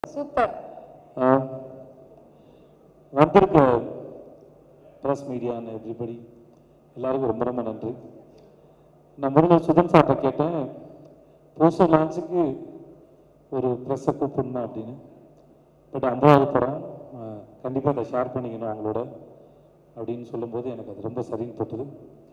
Super ஆஹ், வந்திருக்க press media and everybody எல்லாருக்கும் ரொம்ப ரொம்ப நன்றி நான் முதல்ல சுதன் சார்ட்ட கேட்டேன் போஸ்டர் லான்ச்சுக்கு ஒரு ப்ரெஸ்ஸை கூப்பிடணும் அப்படின்னு பட் ஐம்பதாவது படம் கண்டிப்பாக அதை ஷேர் பண்ணிக்கணும் அவங்களோட அப்படின்னு சொல்லும்போது எனக்கு அது ரொம்ப சரின்னு பட்டுது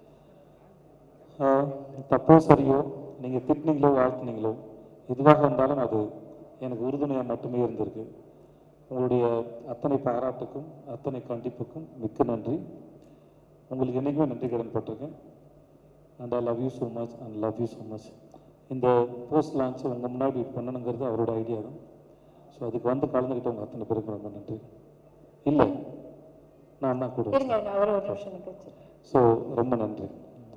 ஆஹ், தப்போ சரியோ நீங்கள் திட்டினீங்களோ வாழ்த்துனீங்களோ எதுவாக இருந்தாலும் அது எனக்கு உறுதுணையாக மட்டுமே இருந்திருக்கு உங்களுடைய அத்தனை பாராட்டுக்கும் அத்தனை கண்டிப்புக்கும் மிக்க நன்றி உங்களுக்கு என்றைக்குமே நன்றி கடன் பட்டிருக்கேன் and I love you so much and love you so much இந்த போஸ்ட் லான்ச் உங்கள் முன்னாடி பண்ணணுங்கிறது அவரோட ஐடியா தான் ஸோ அதுக்கு வந்து கலந்துக்கிட்டவங்க அத்தனை பேருக்கு ரொம்ப நன்றி இல்லை நான் தான் கூட இருங்க நான் ஒரு ஒரு நிமிஷம் நிக்க வச்சிருக்கேன் ஸோ ரொம்ப நன்றி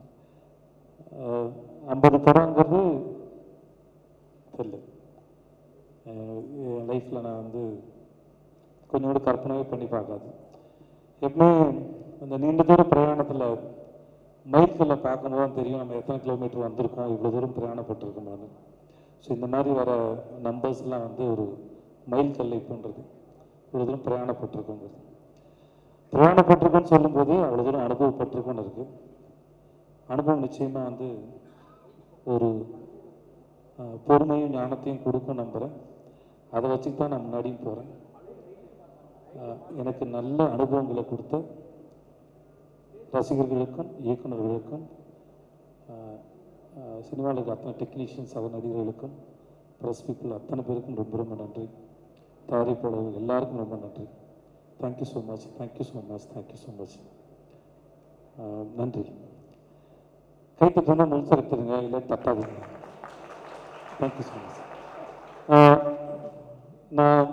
ஐம்பது படங்கிறது தெரியல அஹ் என் லைஃப்பில் நான் வந்து கொஞ்சோண்டு கற்பனையே பண்ணி பார்க்காது எப்பவுமே அந்த நீண்ட தூர பிரயாணத்தில் மைல்களை பார்க்கும்போது தான் தெரியும் நம்ம எத்தனை கிலோமீட்டர் வந்திருக்கோம் இவ்வளோ தூரம் பிரயாணப்பட்டிருக்கோம்னு ஸோ இந்த மாதிரி வர நம்பர்ஸ்லாம் வந்து ஒரு மைல் கல்லை போன்றது இவ்வளோ தூரம் பிரயாணப்பட்டிருக்கோங்கிறது பிரயாணப்பட்டிருக்கோன்னு சொல்லும்போது அவ்வளோ தூரம் அனுபவப்பட்டிருக்கோன்னு இருக்குது அனுபவம் நிச்சயமாக வந்து ஒரு அஹ், பொறுமையும் ஞானத்தையும் கொடுக்கும் நம்புகிறேன் அதை வச்சுட்டு தான் நான் முன்னாடியும் போகிறேன் எனக்கு நல்ல அனுபவங்களை கொடுத்த ரசிகர்களுக்கும் இயக்குனர்களுக்கும் சினிமாவில் இருக்க அத்தனை டெக்னீஷியன்ஸ் சக நடிகர்களுக்கும் ப்ரெஸ் பீப்புள் அத்தனை பேருக்கும் ரொம்ப ரொம்ப நன்றி தயாரிப்பாளர்கள் எல்லாருக்கும் ரொம்ப நன்றி thank you so much thank you so much thank you so much நன்றி கை தட்டுனா முழுசாக எடுத்துருங்க இல்லை தட்டாதீங்க தேங்க்யூ ஸோ மச் நான்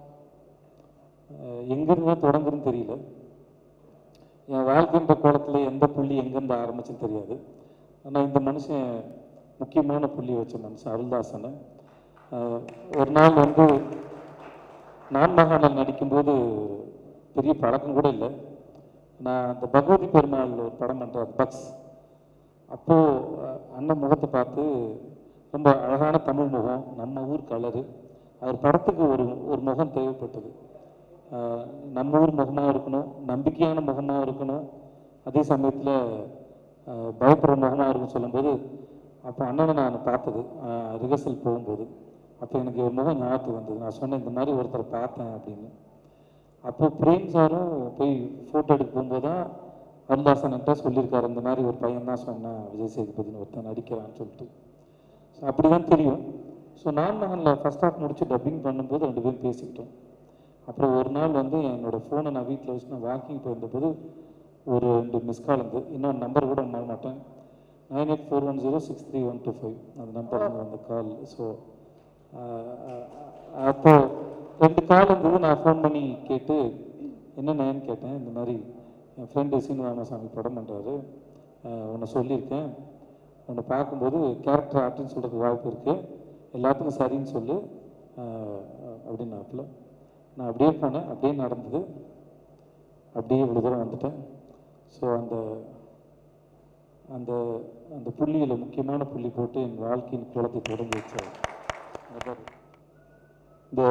அஹ், எங்கிருந்து தான் தொடங்குறதுன்னு தெரியல என் வாழ்க்கைன்ற கோலத்தில் எந்த புள்ளி எங்கேருந்து ஆரம்பிச்சுன்னு தெரியாது ஆனால் இந்த மனுஷன் முக்கியமான புள்ளி வச்ச மனுஷன் அருள்தாசனை அஹ், ஒரு நாள் வந்து நான் மகானில் நடிக்கும்போது பெரிய பழக்கம் கூட இல்லை நான் அந்த பகவதி பெருமாள் ஒரு படம் பண்ணுறாரு பக்ஸ் அப்போது அண்ணன் முகத்தை பார்த்து ரொம்ப அழகான தமிழ் முகம் நம்ம ஊர் கலரு அவர் படத்துக்கு ஒரு ஒரு முகம் தேவைப்பட்டது ஆஹ் நம்ம ஊர் முகமாக இருக்கணும் நம்பிக்கையான முகமாக இருக்கணும் அதே சமயத்தில் பயப்படுற முகமாக இருக்குன்னு சொல்லும்போது அப்போ அண்ணனை நான் பார்த்தது ரிஹர்சல் போகும்போது அப்போ எனக்கு ஒரு முகம் ஞாபகத்துக்கு வந்தது நான் சொன்னேன் இந்த மாதிரி ஒருத்தர் பார்த்தேன் அப்படின்னு அப்போ பிரேம் சாரும் போய் ஃபோட்டோ எடுக்க போகும்போது தான் அருள்தாசன்கிட்ட சொல்லியிருக்காரு இந்த மாதிரி ஒரு பையன் தான் சொன்னான் விஜய் சேதுபதினு ஒருத்தன் நடிக்கிறான்னு சொல்லிட்டு ஸோ அப்படி தான் தெரியும் ஸோ நான் மகனில் ஃபஸ்ட் ஹாஃப் முடிச்சு டப்பிங் பண்ணும்போது ரெண்டு பேரும் பேசிக்கிட்டோம் அப்புறம் ஒரு நாள் வந்து என்னோட ஃபோனை நான் வீட்டில் வச்சு நான் வாக்கிங் போயிருந்தபோது ஒரு ரெண்டு மிஸ் கால் இருந்து இன்னொரு நம்பர் கூட மாற மாட்டேன் nine eight four one zero six three one two five அந்த நம்பர் அந்த கால் ஸோ அப்போ ரெண்டு கால் இருந்தது நான் ஃபோன் பண்ணி கேட்டு என்னென்னு கேட்டேன் இந்த மாதிரி என் ஃப்ரெண்டு சீனிவாமசாமி படம் பண்ணுறாரு உன்னை சொல்லியிருக்கேன் உன்னை பார்க்கும்போது கேரக்டர் ஆர்ட்னு சொல்கிறதுக்கு வாய்ப்பு இருக்குது எல்லாத்துக்கும் சரின்னு சொல்லு ஆஹ் அப்படின்னாப்புல நான் அப்படியே போனேன் அப்படியே நடந்தது அப்படியே இவ்வளோ தூரம் வந்துட்டேன் ஸோ அந்த அந்த அந்த புள்ளியில் முக்கியமான புள்ளி போட்டு என் வாழ்க்கையின் குளத்தை தொடங்கி வச்சார் இங்க பாரு. இந்த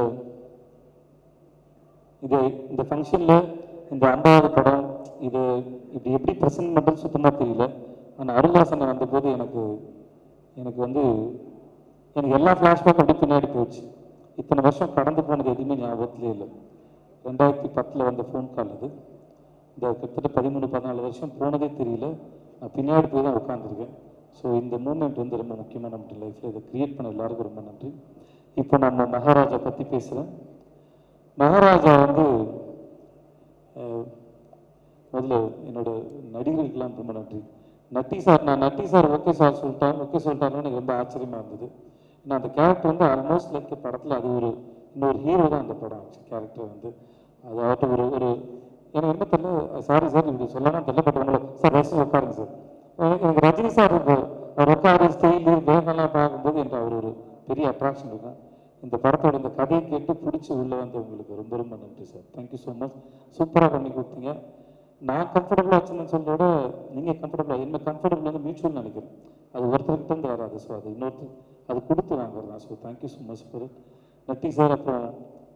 இது இந்த ஃபங்க்ஷனில் இந்த ஐம்பதாவது படம் இது இப்படி எப்படி ப்ரெசென்ட் பண்ணுறது சுத்தமாக தெரியல ஆனால் அருள்வாசனை வந்தபோது எனக்கு எனக்கு வந்து எனக்கு எல்லா ஃப்ளாஷ்பேக் அப்படி பின்னாடி போச்சு இத்தனை வருஷம் கடந்து போனது எதுவுமே ஞாபகத்திலே இல்லை ரெண்டாயிரத்தி பத்தில் வந்த ஃபோன் கால் அது இந்த கிட்டத்தட்ட பதிமூணு பதினாலு வருஷம் போனதே தெரியல நான் பின்னாடி போய் தான் உட்காந்துருக்கேன் ஸோ இந்த மூமெண்ட் வந்து ரொம்ப முக்கியமான நம்ம லைஃப்பில் இதை க்ரியேட் பண்ண எல்லாருக்கும் ரொம்ப நன்றி இப்போ நம்ம மகாராஜா பற்றி பேசுகிறேன் மகாராஜா வந்து அஹ், முதல்ல என்னோட நடிகர்களுக்கெல்லாம் ரொம்ப நன்றி நட்டி சார் நான் நட்டி சார் ஓகே சார் சொல்லிட்டேன் ஓகே சொல்லிட்டாருன்னு எனக்கு ரொம்ப ஆச்சரியமா இருந்தது ஏன்னா அந்த கேரக்டர் வந்து ஆல்மோஸ்ட் லைக் படத்தில் அது ஒரு இன்னொரு ஹீரோ தான் அந்த படம் கேரக்டர் வந்து அதாவட்டும் ஒரு ஒரு எனக்கு என்ன தெரியல சாரி சார் இப்படி சொல்லலாம் தெரியல பட் உங்களை சார் ரசிச்சு உட்காருங்க சார் அஹ் எனக்கு ரஜினி சார் இப்போ அவர் உட்காரு ஸ்டைலு வேகம்லாம் பார்க்கும்போது எனக்கு அவர் ஒரு பெரிய அட்ராக்ஷன் இருக்கும் இந்த படத்தோட இந்த கதையை கேட்டு பிடிச்சி உள்ள வந்தவங்களுக்கு ரொம்ப ரொம்ப நன்றி சார் தேங்க்யூ ஸோ மச் சூப்பராக பண்ணி கொடுத்தீங்க நான் கம்ஃபர்டபுளாக வச்சுருந்தேன்னு சொல்றத நீங்கள் கம்ஃபர்டபுளாக என்ன கம்ஃபர்டபுள் வந்து மியூச்சுவல் நினைக்கிறேன் அது ஒருத்தர்கிட்ட இருந்து வராது ஸோ அது இன்னொருத்தர் அது கொடுத்து வாங்குறேன் so thank you so much for Natty sir அப்புறம்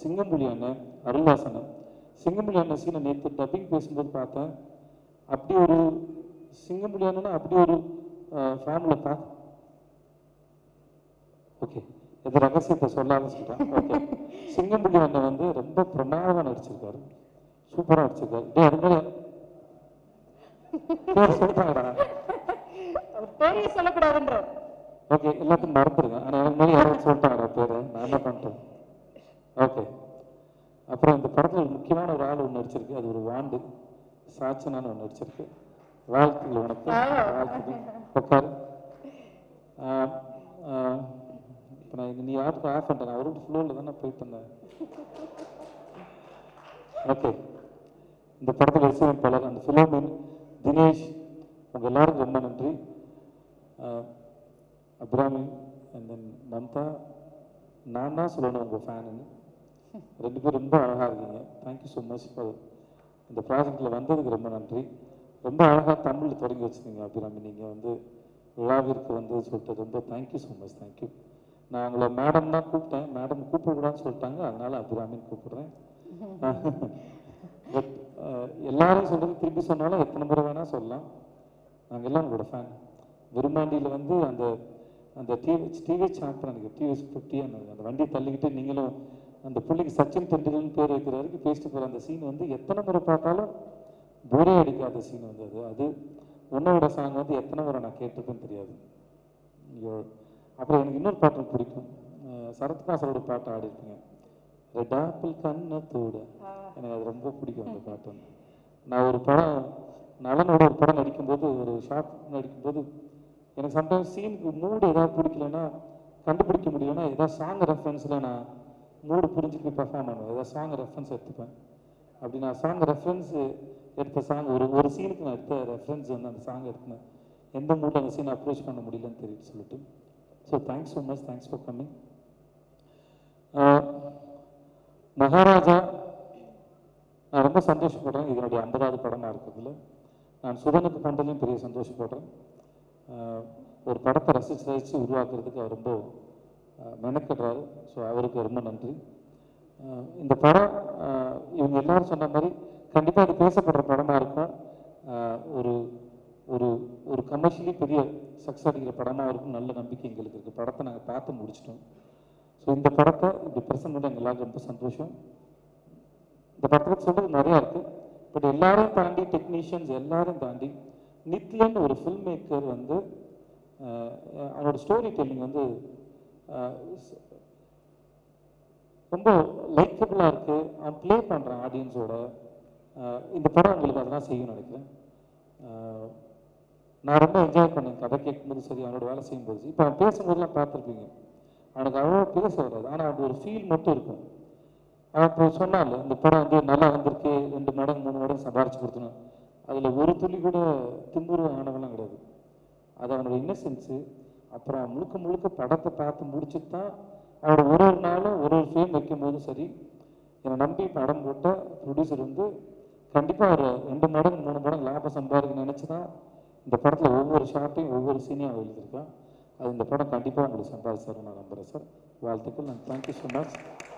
சிங்கம்புலி அண்ணன் அருள்வாசன் சிங்கம்புலி அண்ணன் சீனை நேற்று டப்பிங் பேசும்போது பார்த்தேன் அப்படி ஒரு சிங்கம்புலி அண்ணனா அப்படி ஒரு ஃபேமிலியில் பார்த்து ஓகே இது ரகசியத்தை சொல்லாம சொல்கிறேன் ஓகே சிங்கம்புலி அண்ணன் வந்து ரொம்ப பிரமாதமாக நடிச்சிருக்காரு சூப்பராக நடிச்சிருக்காரு டேய் அது மாதிரி பேர் சொல்லிட்டாங்கடா அவர் பேரையே சொல்லக்கூடாதுன்ற ஓகே எல்லாத்தையும் மறந்துருங்க ஆனால் எனக்கு மேலே யாரும் சொல்லிட்டாங்கடா பேர் நான் என்ன பண்ணிட்டேன் ஓகே அப்புறம் இந்த படத்தில் ஒரு முக்கியமான ஒரு ஆள் ஒன்று நடிச்சிருக்கு அது ஒரு வாண்டு சாச்சனான்னு ஒன்று நடிச்சிருக்கு வாழ்த்துக்கள் உனக்கு வாழ்த்துக்கள் உட்காரு இப்போ நான் இது நீ ஆட்டுக்கு ஆஃப் பண்ணிட்டேன் நான் ஒரு ஃப்ளோவில் தானே போயிட்டு இருந்தேன் ஓகே இந்த படத்தில் இசையமைப்பாளர் அந்த ஃபிலோமின் தினேஷ் உங்கள் எல்லாருக்கும் ரொம்ப நன்றி ஆஹ் அப்ராமி அண்ட் தென் மம்தா நான் தான் சொல்லணும் உங்கள் ஃபேனுன்னு ரெண்டு பேரும் ரொம்ப அழகாக இருக்கீங்க தேங்க்யூ ஸோ மச் ஃபார் இந்த ப்ராஜெக்டில் வந்ததுக்கு ரொம்ப நன்றி ரொம்ப அழகாக தமிழில் தொடங்கி வச்சுருக்கீங்க அபிராமி நீங்கள் வந்து விழாவிற்கு வந்து சொல்லிட்டு ரொம்ப தேங்க்யூ ஸோ மச் தேங்க்யூ நான் உங்களை மேடம் தான் கூப்பிட்டேன் மேடம் கூப்பிடக்கூடாதுன்னு சொல்லிட்டாங்க அதனால அபிராமின்னு கூப்பிடுறேன் பட் எல்லாரும் சொல்கிறது திருப்பி சொன்னாலும் எத்தனை முறை வேணால் சொல்லலாம் நாங்கள் எல்லாம் உங்களோட ஃபேன் விரும்பாண்டியில் வந்து அந்த அந்த டிவி டிவி சாம்பியன் எனக்கு டிவிஎஸ் ஃபிஃப்டி அந்த அந்த வண்டியை தள்ளிக்கிட்டு நீங்களும் அந்த பிள்ளைக்கு சச்சின் தெண்டுல்கர்னு பேர் வைக்கிற வரைக்கும் பேசிட்டு போகிற அந்த சீன் வந்து எத்தனை முறை பார்த்தாலும் போரே அடிக்காத சீன் வந்து அது அது உன்னோட சாங் வந்து எத்தனை முறை நான் கேட்டிருப்பேன்னு தெரியாது ஐயோ அப்புறம் எனக்கு இன்னொரு பாட்டு பிடிக்கும் அஹ் சரத்காசரோட பாட்டு ஆடிருப்பீங்க ரெட் ஆப்பிள் கண்ணத்தோட எனக்கு அது ரொம்ப பிடிக்கும் அந்த பாட்டு வந்து நான் ஒரு படம் நலனோட ஒரு படம் நடிக்கும்போது ஒரு ஷார்ட் நடிக்கும்போது எனக்கு சம்டைம்ஸ் சீனுக்கு மூடு ஏதாவது பிடிக்கலன்னா கண்டுபிடிக்க முடியலன்னா ஏதாவது சாங் ரெஃபரன்ஸில் நான் மூடு புரிஞ்சுட்டு பெர்ஃபார்ம் பண்ணுவேன் ஏதாவது சாங் ரெஃபரன்ஸ் எடுத்துப்பேன் அப்படி நான் சாங் ரெஃபரன்ஸ் எடுத்த சாங் ஒரு ஒரு சீனுக்கு நான் எடுத்த ரெஃபரன்ஸ் வந்து அந்த சாங் எடுத்தேன் எந்த மூடில் அந்த சீனை அப்ரோச் பண்ண முடியலன்னு தெரியுது சொல்லிட்டு so thanks so much thanks for coming Maharaja நான் ரொம்ப சந்தோஷப்படுறேன் இதனுடைய ஐம்பதாவது படமாக இருக்கிறதுல நான் சுதனுக்கு பண்ணுறதுலையும் பெரிய சந்தோஷப்படுறேன் ஆஹ் ஒரு படத்தை ரசித்து ரசித்து உருவாக்குறதுக்கு அவர் ரொம்ப ஆஹ் மெனக்கடுறாரு ஸோ அவருக்கு ரொம்ப நன்றி ஆஹ் இந்த படம் ஆஹ் இவங்க எல்லாரும் சொன்ன மாதிரி கண்டிப்பாக இது பேசப்படுற படமாக இருக்கும் ஆஹ் ஒரு ஒரு ஒரு கமர்ஷியலி பெரிய சக்ஸஸ் அடிக்கிற படமாக இருக்கும் நல்ல நம்பிக்கை எங்களுக்கு இருக்குது படத்தை நாங்கள் பார்த்து முடிச்சிட்டோம் ஸோ இந்த படத்தை இப்படி ப்ரெசென்ட் பண்ண எங்க எல்லாருக்கும் ரொம்ப சந்தோஷம் இந்த படத்தை பத்தி சொல்றது நிறையா இருக்கு பட் எல்லாரையும் தாண்டி டெக்னீஷியன்ஸ் எல்லாரும் தாண்டி நித்யன் ஒரு ஃபில்ம் மேக்கர் வந்து ஆஹ் அவனோட ஸ்டோரி டெல்லிங் வந்து ஆஹ் ஸ்- ரொம்ப லைக்கபிளாக இருக்கு அவன் ப்ளே பண்ணுறான் ஆடியன்ஸோட இந்த படம் உங்களுக்கு அதெல்லாம் செய்யும்னு நினைக்கிறேன் ஆஹ் நான் ரொம்ப என்ஜாய் பண்ணேன் கதை கேட்கும்போது சரி அவனோட வேலை செய்யும்போது சரி. இப்போ அவன் பேசும்போதெல்லாம் பார்த்துருப்பீங்க அவனுக்கு அவ்வளோ பேச வராது ஆனால் அது ஒரு ஃபீல் மட்டும் இருக்கும் அவன் இப்போ சொன்னால இந்த படம் வந்து நல்லா வந்திருக்கு ரெண்டு மடங்கு மூணு மடங்கு சம்பாரிச்சு கொடுத்தணும் அதில் ஒரு துளி கூட திம்புரு ஆனவெல்லாம் கிடையாது அது அவனோட இன்னசென்ஸு அப்புறம் முழுக்க முழுக்க படத்தை பார்த்து முடிச்சுட்டு தான் அவரோட ஒரு ஒரு நாளும் ஒரு ஒரு ஃப்ரேம் வைக்கும்போது சரி என்னை நம்பி படம் போட்ட ப்ரொடியூசர் வந்து கண்டிப்பாக ஒரு ரெண்டு மடங்கு மூணு மடங்கு லாபம் சம்பாதிக்க நினச்சி தான் இந்த படத்தில் ஒவ்வொரு ஷாட்டையும் ஒவ்வொரு சீனையும் அவன் எழுதியிருக்கான் அது இந்த படம் கண்டிப்பாக உங்களுக்கு சம்பாதிச்சார் நான் நம்புகிறேன் சார் வாழ்த்துக்கள் நான் தேங்க்யூ ஸோ மச்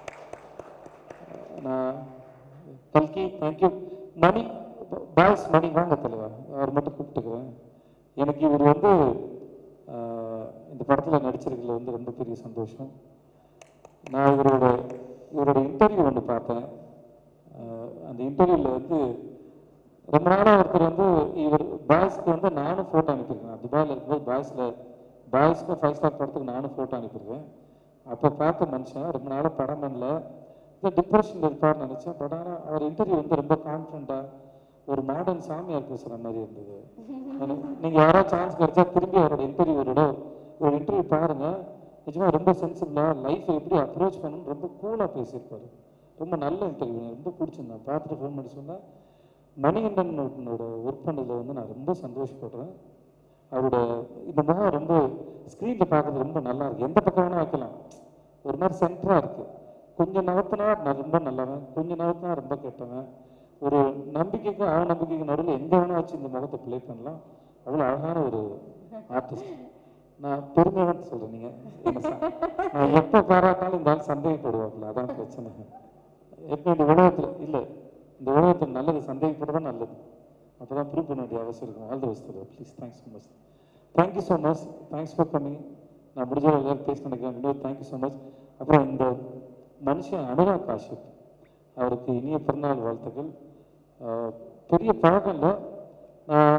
நான் கல்கி தேங்க்யூ மணி பாய்ஸ் மணி வாங்க தலைவா அவர் மட்டும் கூப்பிட்டுக்கிறேன் எனக்கு இவர் வந்து ஆஹ், இந்த படத்தில் நடிச்சிருக்கல வந்து ரொம்ப பெரிய சந்தோஷம் நான் இவரோட இவரோட இன்டர்வியூ ஒன்று பார்த்தேன் ஆஹ், அந்த இன்டர்வியூவில் வந்து ரொம்ப நாளாக ஒருத்தர் வந்து இவர் பாய்ஸ்க்கு வந்து நானும் ஃபோட்டோ அனுப்பியிருக்கேன் துபாயில் இருக்கும்போது பாய்ஸில் பாய்ஸ்க்கு ஃபைவ் ஸ்டார் படத்துக்கு நானும் ஃபோட்டோ அனுப்பியிருக்கேன் அப்போ பார்த்த மனுஷன் ரொம்ப நாளாக படம் பண்ணல இந்த டிப்ரெஷன் இருப்பார்னு நினச்சேன் பட் ஆனால் அவர் இன்டர்வியூ வந்து ரொம்ப கான்ஃபிடண்ட்டாக ஒரு மாடர்ன் சாமியார் பேசுகிற மாதிரி இருந்தது எனக்கு நீங்கள் யாராவது சான்ஸ் கிடைச்சா திரும்பி அவரோட இன்டர்வியூ ஒரு இடம் ஒரு இன்டர்வியூ பாருங்கள் நிஜமாக ரொம்ப சென்சிபிளாக லைஃப்பை எப்படி அப்ரோச் பண்ணணும்னு ரொம்ப கூலாக பேசியிருப்பாரு ரொம்ப நல்ல இன்டர்வியூ எனக்கு ரொம்ப பிடிச்சிருந்தேன் பார்த்துட்டு ஃபோன் பண்ணி சொன்னேன் மணிகண்டனோட ஒர்க் பண்ணதில் வந்து நான் ரொம்ப சந்தோஷப்படுறேன் அவரோட இந்த முகம் ரொம்ப ஸ்க்ரீனில் பார்க்கறது ரொம்ப நல்லா இருக்கு எந்த பக்கம் வேணால் வைக்கலாம் ஒரு மாதிரி சென்டராக இருக்குது கொஞ்சம் நகர்த்தினா நான் ரொம்ப நல்லவன் கொஞ்சம் நகர்த்தினா ரொம்ப கெட்டவன் ஒரு நம்பிக்கைக்கும் அவ நம்பிக்கைக்கும் நடுவில் எங்கே வேணா வச்சு இந்த முகத்தை ப்ளே பண்ணலாம் அவ்வளோ அழகான ஒரு ஆர்டிஸ்ட் நான் பெருமையாக சொல்கிறேன் நீங்கள் நான் எப்போ பாராட்டினாலும் இந்த ஆள் சந்தேகப்படுவாப்புல அதான் பிரச்சனை எப்போ இந்த உலகத்தில் இல்லை இந்த உலகத்தில் நல்லது சந்தேகப்பட தான் நல்லது அப்போ தான் ப்ரூவ் பண்ண வேண்டிய அவசியம் இருக்கும் all the best please thanks so much thank you so much thanks for coming நான் முடிஞ்ச எல்லாரும் பேச நினைக்கிறேன் இன்னொரு தேங்க்யூ ஸோ மச் அப்புறம் இந்த மனுஷன் அனுராக் காஷ்யப் அவருக்கு இனிய பிறந்தநாள் வாழ்த்துக்கள் ஆஹ் பெரிய பழக்கம் இல்லை நான்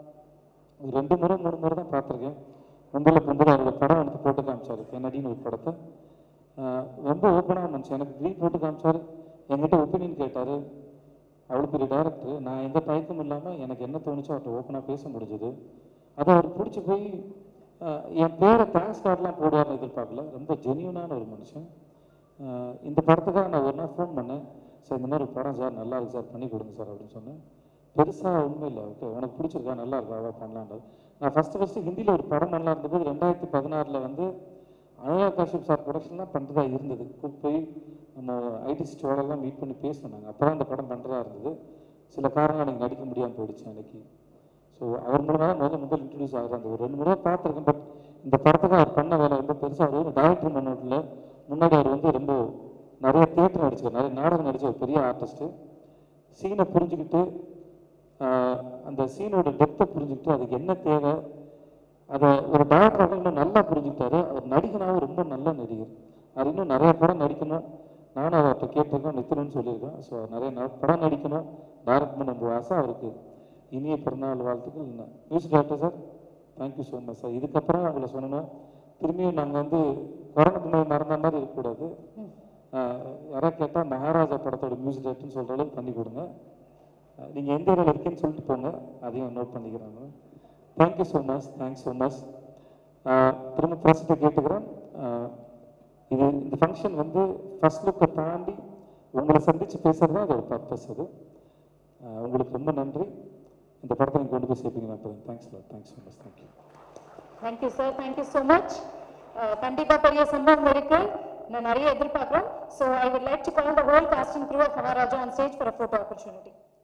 ஒரு ரெண்டு முறை மூணு முறை தான் பார்த்துருக்கேன் மும்பையில் போகும்போது அவரோட படம் எடுத்து போட்டு காமிச்சார் கென்னடின்னு ஒரு படத்தை ஆஹ் ரொம்ப ஓப்பனாக மனுஷன் எனக்கு க்ரீன் போட்டு காமிச்சார் என்கிட்ட ஒப்பீனியன் கேட்டார் அவ்வளோ பெரிய டேரக்டர் நான் எந்த தயக்கமும் இல்லாமல் எனக்கு என்ன தோணுச்சோ அவர்கிட்ட ஓப்பனாக பேச முடிஞ்சது அது அவருக்கு பிடிச்சி போய் ஆஹ் என் பேரை தேங்க்ஸ் கார்டெலாம் போடுவார்னு எதிர்பார்க்கல ரொம்ப ஜென்யூனான ஒரு மனுஷன் ஆஹ் இந்த படத்துக்காக நான் ஒரு நாள் ஃபோன் பண்ணேன் சார் இந்த மாதிரி ஒரு படம் சார் நல்லா இருக்கு சார் பண்ணி கொடுங்க சார் அப்படின்னு சொன்னேன் பெருசாக உண்மை இல்லை ஓகே உனக்கு பிடிச்சிருக்கா நல்லா இருக்கா அவ்வளோ பண்ணலான்றது நான் ஃபஸ்ட்டு ஃபஸ்ட்டு ஹிந்தியில் ஒரு படம் நல்லா இருந்தபோது ரெண்டாயிரத்தி பதினாறில் வந்து அனுராக் காஷ்யப் சார் ப்ரொடக்ஷன்லாம் பண்ணுறதா இருந்தது கூப்பிட்டு போய் நம்ம ஐடி ஸ்டோரெல்லாம் மீட் பண்ணி பேசினாங்க அப்போ தான் இந்த படம் பண்ணுறதா இருந்தது சில காரணங்கள் எனக்கு நடிக்க முடியாமல் போயிடுச்சு அன்னைக்கு ஸோ அவர் மூலமாக தான் முதல்ல முதல் இன்ட்ரடியூஸ் ஆகுறாங்க ஒரு ரெண்டு முறை பார்த்துருக்கேன் பட் இந்த படத்துக்கு அவர் பண்ண வேலை ரொம்ப பெருசாக அவர் ஒரு டைரக்டர் முன்னோட்டில் முன்னாடி அவர் வந்து ரொம்ப நிறைய தியேட்டர் நடிச்சார் நிறைய நாடகம் நடிச்ச ஒரு பெரிய ஆர்டிஸ்ட்டு சீனை புரிஞ்சுக்கிட்டு ஆஹ், அந்த சீனோட டெப்த்தை புரிஞ்சுக்கிட்டு அதுக்கு என்ன தேவை அதை ஒரு டேரக்டராக இன்னும் நல்லா புரிஞ்சுக்கிட்டாரு அவர் நடிகனாகவும் ரொம்ப நல்ல நடிகர் அவர் இன்னும் நிறைய படம் நடிக்கணும் நானும் அவர்கிட்ட கேட்டிருக்கேன் நிற்கணும்னு சொல்லியிருக்கேன் ஸோ நிறைய ந- படம் நடிக்கணும் டைரக்ட் பண்ண ரொம்ப ஆசை அவருக்கு இனிய பிறந்தநாள் வாழ்த்துக்கள் music director sir thank you so much sir இதுக்கப்புறம் அவங்கள சொல்லணும் திரும்பியும் நாங்கள் வந்து கொரோனா பின்னாடி மறந்த மாதிரி இருக்கக்கூடாது ஆஹ் யாராவது கேட்டால் மகாராஜா படத்தோட மியூசிக் டைரக்டர்னு சொல்கிற அளவுக்கு பண்ணி கொடுங்க நீங்கள் எந்த ஏரியாவில் இருக்கேன்னு சொல்லிட்டு போங்க அதையும் நோட் பண்ணிக்கிறாங்க thank you so much thanks so much திரும்ப ப்ரெஸ்ட்டை கேட்டுக்கிறேன் ஆஹ் இது இந்த ஃபங்க்ஷன் வந்து ஃபர்ஸ்ட் லுக்கை தாண்டி உங்களை சந்தித்து பேசுறது தான் அதோட பர்பஸ் அது ஆஹ் உங்களுக்கு ரொம்ப நன்றி இந்த படத்தை நீங்கள் கொண்டு போய் சேர்ப்பீங்க நான் thanks thanks so much thank you thank you sir thank you so much கண்டிப்பா பெரிய சம்பவம் இருக்கு நான் நிறைய எதிர்பார்க்குறோம் so I would like to call the whole casting crew of Maharaja on stage for a photo opportunity